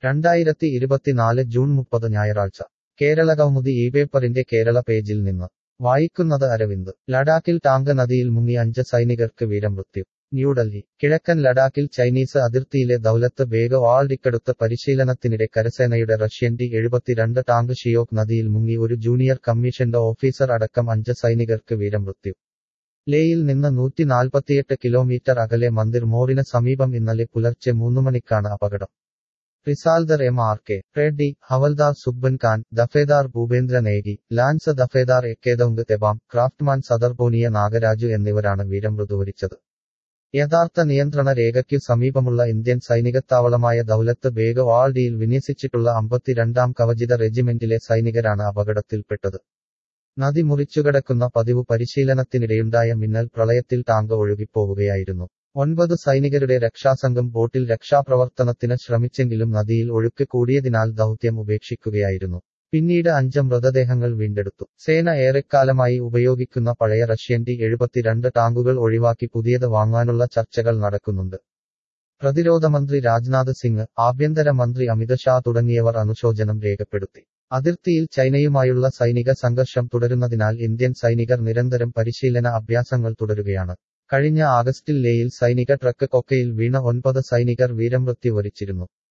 രണ്ടായിരത്തി ഇരുപത്തിനാല് ജൂൺ മുപ്പത് ഞായറാഴ്ച കേരള കൗമുദി ഈ പേപ്പറിന്റെ കേരള പേജിൽ നിന്ന് വായിക്കുന്നത് അരവിന്ദ് ലഡാക്കിൽ ടാങ്ക് നദിയിൽ മുങ്ങി അഞ്ച് സൈനികർക്ക് വീരമൃത്യു ന്യൂഡൽഹി കിഴക്കൻ ലഡാക്കിൽ ചൈനീസ് അതിർത്തിയിലെ ദൌലത്ത് ബേഗ് വാൾഡിക്കടുത്ത് പരിശീലനത്തിനിടെ കരസേനയുടെ റഷ്യൻ ടി എഴുപത്തിരണ്ട് ടാങ്ക് ഷിയോക് നദിയിൽ മുങ്ങി ഒരു ജൂനിയർ കമ്മീഷന്റെ ഓഫീസർ അടക്കം അഞ്ച് സൈനികർക്ക് വീരമൃത്യു ലേയിൽ നിന്ന് നൂറ്റി നാൽപ്പത്തിയെട്ട് കിലോമീറ്റർ അകലെ മന്ദിർ മോറിന് സമീപം ഇന്നലെ പുലർച്ചെ മൂന്നു മണിക്കാണ് അപകടം റിസാൽദർ എം ആർ കെ റെഡ്ഡി ഹവൽദാർ സുബ്ബൻ ഖാൻ ദഫേദാർ ഭൂപേന്ദ്ര നേഗി ലാൻസ് ദഫേദാർ എക്കേദൌങ്ക് തെബാം ക്രാഫ്റ്റ്മാൻ സദർബോനിയ നാഗരാജു എന്നിവരാണ് വീരമൃതു വരിച്ചത് യഥാർത്ഥ നിയന്ത്രണ രേഖയ്ക്കു സമീപമുള്ള ഇന്ത്യൻ സൈനികത്താവളമായ ദൌലത്ത് ബേഗ് വാൾഡിയിൽ വിന്യസിച്ചിട്ടുള്ള അമ്പത്തിരണ്ടാം കവചിത റെജിമെന്റിലെ സൈനികരാണ് അപകടത്തിൽപ്പെട്ടത് നദി മുറിച്ചുകടക്കുന്ന പതിവ് പരിശീലനത്തിനിടെയുണ്ടായ മിന്നൽ പ്രളയത്തിൽ ടാങ്ക് ഒഴുകിപ്പോവുകയായിരുന്നു ഒൻപത് സൈനികരുടെ രക്ഷാസംഘം ബോട്ടിൽ രക്ഷാപ്രവർത്തനത്തിന് ശ്രമിച്ചെങ്കിലും നദിയിൽ ഒഴുക്ക് കൂടിയതിനാൽ ദൗത്യം ഉപേക്ഷിക്കുകയായിരുന്നു പിന്നീട് അഞ്ച് മൃതദേഹങ്ങൾ വീണ്ടെടുത്തു സേന ഏറെക്കാലമായി ഉപയോഗിക്കുന്ന പഴയ റഷ്യൻ ടി എഴുപത്തിരണ്ട് ടാങ്കുകൾ ഒഴിവാക്കി പുതിയത് വാങ്ങാനുള്ള ചർച്ചകൾ നടക്കുന്നുണ്ട് പ്രതിരോധ മന്ത്രി രാജ്നാഥ് സിംഗ് ആഭ്യന്തര മന്ത്രി അമിത് ഷാ തുടങ്ങിയവർ അനുശോചനം രേഖപ്പെടുത്തി അതിർത്തിയിൽ ചൈനയുമായുള്ള സൈനിക സംഘർഷം തുടരുന്നതിനാൽ ഇന്ത്യൻ സൈനികർ നിരന്തരം പരിശീലന അഭ്യാസങ്ങൾ തുടരുകയാണ് കഴിഞ്ഞ ആഗസ്റ്റിൽ ലേയിൽ സൈനിക ട്രക്ക് കൊക്കയിൽ വീണ ഒൻപത് സൈനികർ വീരമൃത്യു വരിച്ചിരുന്നു